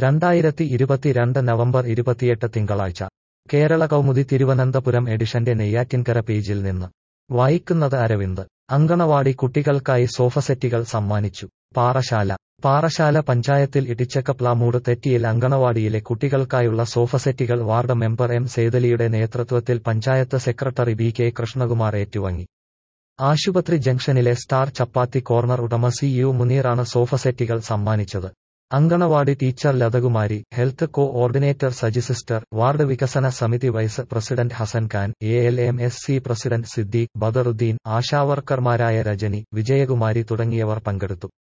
രണ്ടായിരത്തി ഇരുപത്തിരണ്ട് നവംബർ ഇരുപത്തിയെട്ട് തിങ്കളാഴ്ച കേരള കൗമുദി തിരുവനന്തപുരം എഡിഷന്റെ നെയ്യാറ്റിൻകര പേജിൽ നിന്ന് വായിക്കുന്നത് അരവിന്ദ് അങ്കണവാടി കുട്ടികൾക്കായി സോഫസെറ്റുകൾ സമ്മാനിച്ചു പാറശാല പാറശാല പഞ്ചായത്തിൽ ഇടിച്ചക്കപ്ലാമൂട് തെറ്റിയിൽ അങ്കണവാടിയിലെ കുട്ടികൾക്കായുള്ള സോഫസെറ്റുകൾ വാർഡ് മെമ്പർ എം സേതലിയുടെ നേതൃത്വത്തിൽ panchayat secretary B K Krishnakumar ഏറ്റുവാങ്ങി ആശുപത്രി ജംഗ്ഷനിലെ സ്റ്റാർ ചപ്പാത്തി കോർണർ ഉടമ സി യു മുനീറാണ് സോഫസെറ്റുകൾ സമ്മാനിച്ചത് anganwadi teacher Lathakumari health coordinator Saji sister ward വികസന സമിതി vice president Hasan Khan A L M S C president Siddique Badaruddeen ആശാവർക്കർമാരായ രജനി വിജയകുമാരി തുടങ്ങിയവർ പങ്കെടുത്തു